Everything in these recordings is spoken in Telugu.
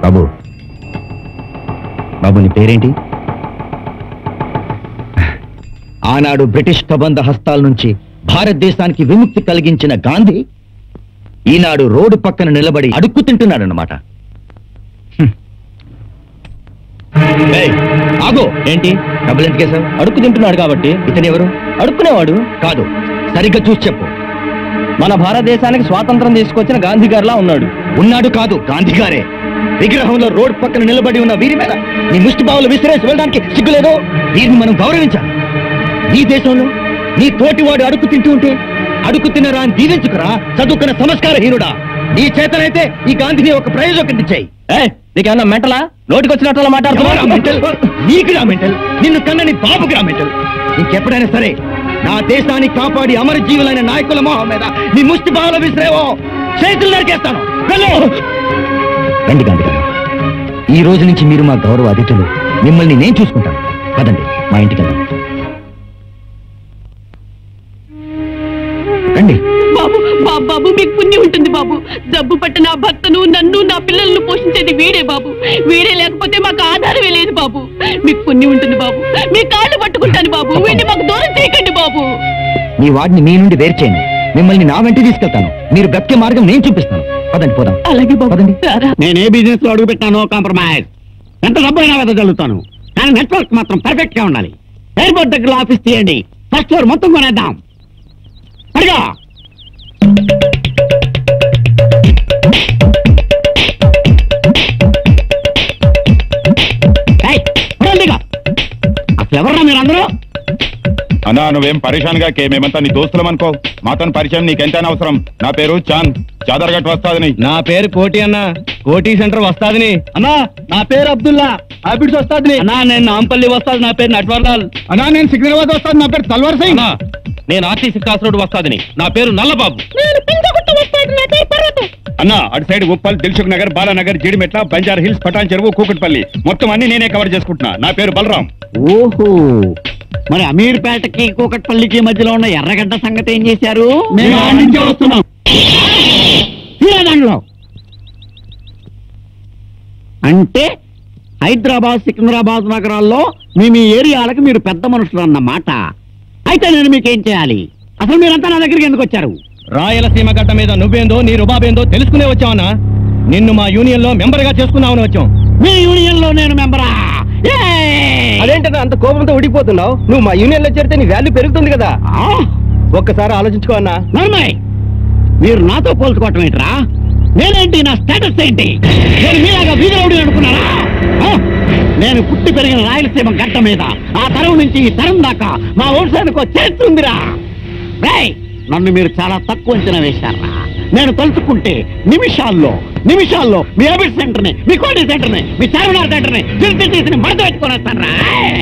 బాబు బాబు నీ పేరేంటి ఆనాడు బ్రిటిష్ కబంధ హస్తాల నుంచి భారతదేశానికి విముక్తి కలిగించిన గాంధీ ఈనాడు రోడ్డు పక్కన నిలబడి అడుక్కు తింటున్నాడన్నమాట హ్మ్. ఏయ్, ఆగు ఏంటి డబ్బులు ఎందుకేశావు అడుక్కు తింటున్నాడు కాబట్టి ఇతను ఎవరు అడుక్కునేవాడు కాదు సరిగ్గా చూసి చెప్పు మన భారతదేశానికి స్వాతంత్రం తీసుకొచ్చిన గాంధీ గారిలా ఉన్నాడు ఉన్నాడు కాదు గాంధీ గారే విగ్రహంలో రోడ్ పక్కన నిలబడి ఉన్న వీరి మీద నీ ముష్టి బావులు విసిరేసి వెళ్ళడానికి సిగ్గులేదో వీరిని మనం గౌరవించాలి నీ దేశంలో నీ తోటివాడు అడుగు తింటూ ఉంటే అడుగు తినరా అని దీవించుకురా చదువుకున్న సంస్కారహీనుడా నీ చేతనైతే ఈ గాంధీని ఒక ప్రయోజకం ఇచ్చాయి నీకేమన్నా మెంటలా నోటికి వచ్చినట్టు మాట్లాడుతున్నా నీకురా మెంటల్ నిన్ను కన్నని బాబుకురా మెంటల్ ఇంకెప్పుడైనా సరే నా దేశాన్ని కాపాడి అమర జీవులైన నాయకుల మొహం మీద నీ ముష్టి బావుల విసిరేవో చేతులు నరికేస్తాను వెళ్ళు రండి గాంధీ గారు ఈ రోజు నుంచి మీరు మా గౌరవ అతిథులు మిమ్మల్ని నేను చూసుకుంటాను పదండి మా ఇంటికి వెళ్దాం రండి బాబు బాబు బాబు మీకు పుణ్యం ఉంటుంది బాబు జబ్బు పట్టిన నా భర్తను నన్ను నా పిల్లలను పోషించేది వీడే బాబు వీడే లేకపోతే మాకు ఆధారమే లేదు బాబు మీకు పుణ్యం ఉంటుంది బాబు మీ కాళ్ళు పట్టుకుంటాను బాబు వీడిని మాకు దూరం చేయకండి బాబు మీ వాడిని మీ నుండి వేరు చేయండి మిమ్మల్ని నా వెంట తీసుకెళ్తాను మీరు బ్రతికే మార్గం నేను చూపిస్తాను పదండి పోదాం అలాగే బాబు పదండి. రారా. నేను ఏ బిజినెస్ లో అడుగు పెట్టానో కాంప్రమైజ్ ఎంత డబ్బు అయినా వెదజల్లుతాను కానీ నెట్వర్క్ మాత్రం పర్ఫెక్ట్ గా ఉండాలి ఎయిర్పోర్ట్ దగ్గర ఆఫీస్ తీయండి ఫస్ట్ ఫ్లోర్ మొత్తం కొనేద్దాం అడిగా అసలు ఎవరన్నా మీరు అందరూ అన్నా నువ్వేం పరిశాన్ గా కే మేమంతా నీ దోస్తులం అనుకో మాతో పరిచయం నీకెంతైనా అవసరం నా పేరు చాంద్ చాదర్గట్ వస్తాదని నా పేరు కోటి అన్న కోటి సెంటర్ వస్తాదని అన్నా నా పేరు అబ్దుల్లా హ్యాబిట్స్ వస్తాది అన్నా నేను నాంపల్లి వస్తాది నా పేరు నట్వర్లాల్ అన్నా నేను సికింద్రాబాద్ వస్తాను నా పేరు తల్వార్ సింగ్ నేను ఆర్టీసీ క్రాస్ రోడ్ వస్తాదని నా పేరు నల్లబాబు అన్నా అటు side Uppal Dilsukhnagar Balanagar Jeedimetla Banjara hills Patancheru Kukatpally మొత్తం అన్ని నేనే కవర్ చేసుకుంటున్నా నా పేరు బలరాం ఓహో మరి అమీర్పేటకి కూకట్పల్లికి మధ్యలో ఉన్న ఎర్రగడ్డ సంగతి ఏం చేశారు మేము ఆడ నుంచే వస్తున్నాం. తీరా దాంట్లో అంటే హైదరాబాద్ సికింద్రాబాద్ నగరాల్లో మీ మీ ఏరియాలకు మీరు పెద్ద మనుషులు అన్నమాట అయితే నేను మీకేం చేయాలి అసలు మీరంతా నా దగ్గరికి ఎందుకు వచ్చారు రాయలసీమ గడ్డ మీద నువ్వేందో నీ రుబాబేందో తెలుసుకునే వచ్చావనా నిన్ను మా యూనియన్ లో మెంబర్ గా చేసుకుందామని వచ్చాం మీ యూనియన్ లో నేను మెంబరా అదేంటన్నా అంత కోపంతో ఉడిపోతున్నావు నువ్వు మా యూనియన్ లో చేరితే నీ వాల్యూ పెరుగుతుంది కదా ఒక్కసారి ఆలోచించుకో అన్నా నర్మయ్ మీరు నాతో పోల్చుకోవటం ఏంట్రా నేనేంటి నా స్టేటస్ ఏంటి నేను మీలాగా వీధరవుడి అనుకున్నారా ఆ? నేను పుట్టి పెరిగిన రాయలసీమ గడ్డ మీద ఆ తరం నుంచి ఈ తరం దాకా మా వంశానికి చేస్తుందిరా రేయ్ నన్ను మీరు చాలా తక్కువ అంచనా వేశారా నేను తలుచుకుంటే నిమిషాల్లో నిమిషాల్లో మీ అబిట్ సెంటర్ ని మీ కోటి సెంటర్ ని మీ చార్మినార్ సెంటర్ ని తిరిగి తీసి మడత పెట్టుకునేస్తాను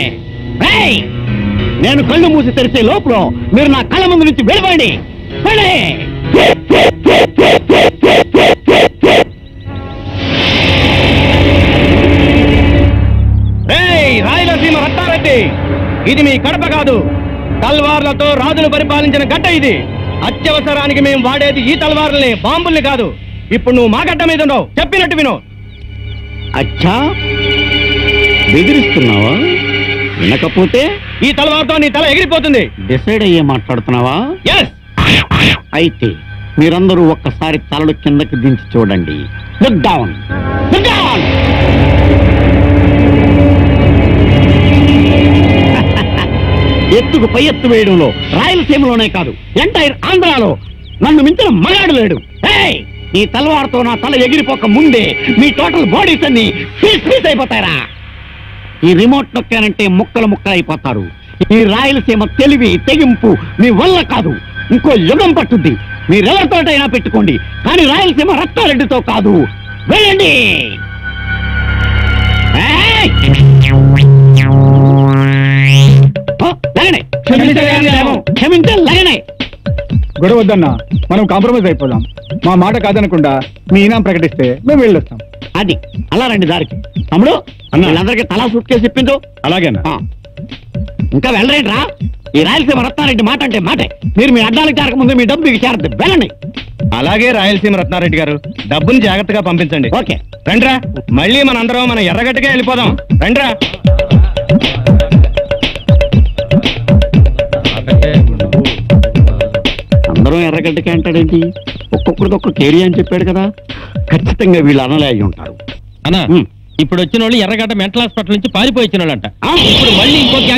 నేను కళ్ళు మూసి తెరిచే లోపల మీరు నా కళ్ళ ముందు నుంచి వెళ్ళిపోండి వెళ్ళి రేయ్ రాయలసీమ రత్తారెడ్డి ఇది మీ కడప కాదు తల్వార్లతో రాజులు పరిపాలించిన గడ్డ ఇది అత్యవసరానికి మేము వాడేది ఈ తల్వార్లనే బాంబుల్ని కాదు ఇప్పుడు నువ్వు మా గడ్డ మీద ఉండవు చెప్పినట్టు విను అచ్చా బెదిరిస్తున్నావా వినకపోతే ఈ తలవారుతో నీ తల ఎగిరిపోతుంది డిసైడ్ అయ్యే మాట్లాడుతున్నావా ఎస్ అయితే మీరందరూ ఒక్కసారి తలలు కిందకి దించి చూడండి లుక్ డౌన్ లుక్ డౌన్ ఎత్తుకు పై ఎత్తు వేయడంలో రాయలసీమలోనే కాదు ఎంటైర్ ఆంధ్రాలో నన్ను మించిన మగాడు లేడు ఏయ్! ఈ తలవారుతో నా తల ఎగిరిపోక ముందే మీ టోటల్ బాడీస్ అన్ని పీస్ పీస్ అయిపోతారా ఈ రిమోట్ నొక్కానంటే ముక్కలు ముక్కలు అయిపోతారు ఈ రాయలసీమ తెలివి తెగింపు మీ వల్ల కాదు ఇంకో యుగం పట్టుద్ది మీరెవరితోటైనా పెట్టుకోండి కానీ రాయలసీమ రత్నారెడ్డితో కాదు వెళ్ళండి ఏయ్! ఓ, లగనే. క్షమించే లగనే గొడవ వద్దన్నా మనం కాంప్రమైజ్ అయిపోదాం మా మాట కాదనకుండా మీ ఇనాం ప్రకటిస్తే మేము వెళ్ళొస్తాం అది అలా రండి దారికి తమ్ముడు అన్నా. వీళ్ళందరికీ తలా సూట్ కేసు ఇప్పించు అలాగేనా ఆ. ఇంకా వెళ్ళరేంట్రా ఈ రాయలసీమ రత్నారెడ్డి మాట అంటే మాటే మీరు మీ అడ్డాలకు చేరక ముందు మీ డబ్బు మీకు చేరద్దు వెళ్ళండి అలాగే రాయలసీమ రత్నారెడ్డి గారు డబ్బుని జాగ్రత్తగా పంపించండి ఓకే రండ్రా మళ్ళీ మనందరం మన ఎర్రగట్టుగా వెళ్ళిపోదాం రండ్రా అందరం ఎర్రగడ్డకే అంటాడేంటి ఒక్కొక్కడికి ఒక్కొక్క ఏరియా అని చెప్పాడు కదా ఖచ్చితంగా వీళ్ళు అనలే అయి ఉంటారు అన్నా ఉమ్. ఇప్పుడు వచ్చిన వాళ్ళు ఎర్రగడ్డ మెంటల్ హాస్పిటల్ నుంచి పారిపోయి వచ్చిన వాళ్ళంట ఆ? ఇప్పుడు మళ్ళీ ఇంకో